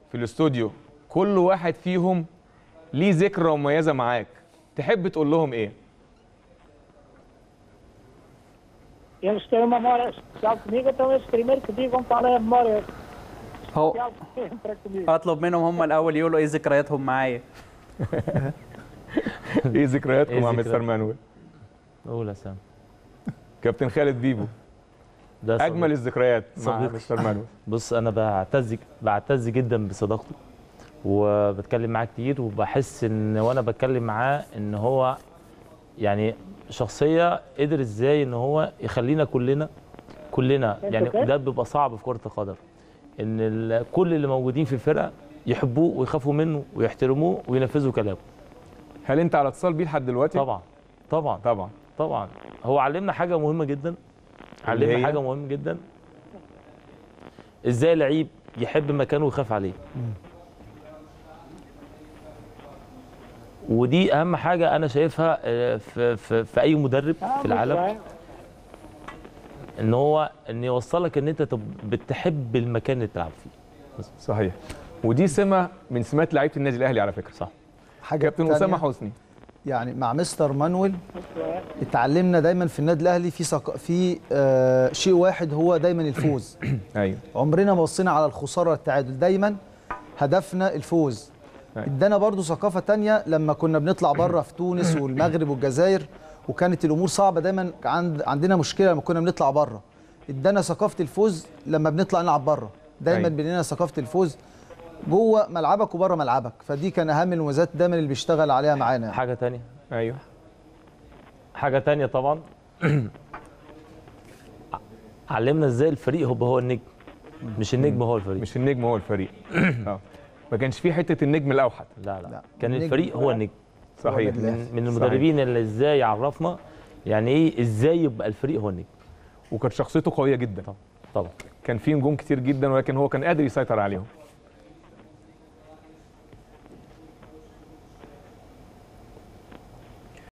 في الاستوديو كل واحد فيهم ليه ذكرى مميزه معاك تحب تقول لهم ايه Eles têm uma memória especial comigo, então eles primeiro que digam qual é a memória هو especial que têm para comigo. اطلب منهم هم الاول يقولوا ايه ذكرياتهم معايا ايه ذكرياتكم إيه مع ذكريات؟ مستر مانويل قول يا سام كابتن خالد بيبو ده صديق. اجمل الذكريات مع صديقي. مستر مانويل بص انا بعتز بعتز جدا بصداقته وبتكلم معاه كتير وبحس ان وانا بتكلم معاه ان هو يعني شخصيه قدر ازاي ان هو يخلينا كلنا كلنا يعني ده بيبقى صعب في كره القدم ان ال- كل اللي موجودين في الفرقه يحبوه ويخافوا منه ويحترموه وينفذوا كلامه هل انت على اتصال بيه لحد دلوقتي طبعا طبعا طبعا طبعا هو علمنا حاجه مهمه جدا اللي علمنا هي؟ حاجه مهمه جدا ازاي لعيب يحب مكانه ويخاف عليه ودي اهم حاجه انا شايفها آه، في, في, في اي مدرب في العالم ان هو ان يوصلك ان انت تب- بتحب المكان اللي بتلعب فيه صحيح ودي سمه من سمات لعيبه النادي الاهلي على فكره صح حاجه كابتن تانية، اسامه حسني يعني مع مستر مانويل اتعلمنا دايما في النادي الاهلي في سق... في آه شيء واحد هو دايما الفوز ايوه عمرنا ما بصينا على الخساره والتعادل دايما هدفنا الفوز أيوة. ادانا برضو ثقافه تانية لما كنا بنطلع بره في تونس والمغرب والجزائر وكانت الامور صعبه دايما عند عندنا مشكله لما كنا بنطلع بره ادانا ثقافه الفوز لما بنطلع نلعب بره دايما أيوة. بيدينا ثقافه الفوز جوه ملعبك وبره ملعبك فدي كان اهم المميزات دايما اللي بيشتغل عليها معانا يعني. حاجه تانية ايوه حاجه تانية طبعا علمنا ازاي الفريق هو هو النجم مش النجم هو الفريق مش النجم هو الفريق اه ما كانش في حته النجم الاوحد لا لا, لا، كان النجم. الفريق هو النجم صحيح من, من المدربين اللي ازاي عرفنا يعني ايه ازاي يبقى الفريق هو النجم وكانت شخصيته قويه جدا طبعا كان في نجوم كتير جدا ولكن هو كان قادر يسيطر عليهم